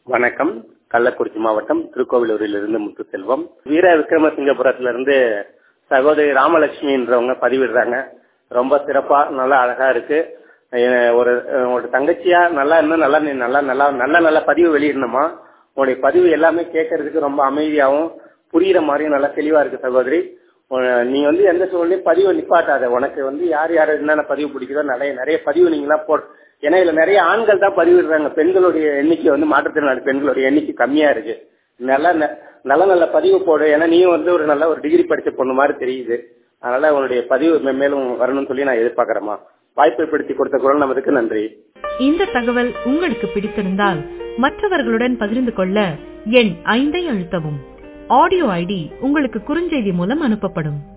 வணக்கம் கள்ளக்குறிச்சி மாவட்டம் திருக்கோவிலூரிலிருந்து முத்துசெல்வம் வீர விக்ரமசிங்கபுரத்திலிருந்து சகோதரி ராமலட்சுமின்றவங்க பதிவிடுறாங்க ரொம்ப சிறப்பா நல்லா அழகா இருக்கு அஹ் ஒரு அஹ் ஒரு தங்கச்சியா நல்லா இன்னும் நல்லா நீ நல்லா நல்லா நல்ல நல்ல பதிவு வெளியிடணுமா உன்னுடைய பதிவு எல்லாமே கேட்கறதுக்கு ரொம்ப அமைதியாகவும் புரியுற மாதிரியும் நல்லா தெளிவா இருக்கு சகோதரி உன- நீ வந்து எந்த சூழ்நிலையும் பதிவு நிப்பாட்டாத உனக்கு வந்து யார் யார் என்னென்ன பதிவு பிடிக்குதோ நிறைய நிறைய பதிவு நீங்களாம் போ ஏன்னா இதுல நிறைய ஆண்கள் தான் பதிவிடுறாங்க பெண்களுடைய எண்ணிக்கை வந்து மாற்றுத்திறனாளி பெண்களுடைய எண்ணிக்கை கம்மியா இருக்கு நல்ல ந- நல்ல நல்ல பதிவு போடு ஏன்னா நீயும் வந்து ஒரு நல்ல ஒரு டிகிரி படிச்ச பொண்ணு மாதிரி தெரியுது அதனால உன்னுடைய பதிவு மே- மேலும் வரணும்னு சொல்லி நான் எதிர்பார்க்கறேம்மா வாய்ப்பை படுத்தி கொடுத்த குரல் நமதுக்கு நன்றி இந்த தகவல் உங்களுக்கு பிடித்திருந்தால் மற்றவர்களுடன் பகிர்ந்து கொள்ள எண் ஐந்தை அழுத்தவும் ஆடியோ ஐடி உங்களுக்கு குறுஞ்செய்தி மூலம் அனுப்பப்படும்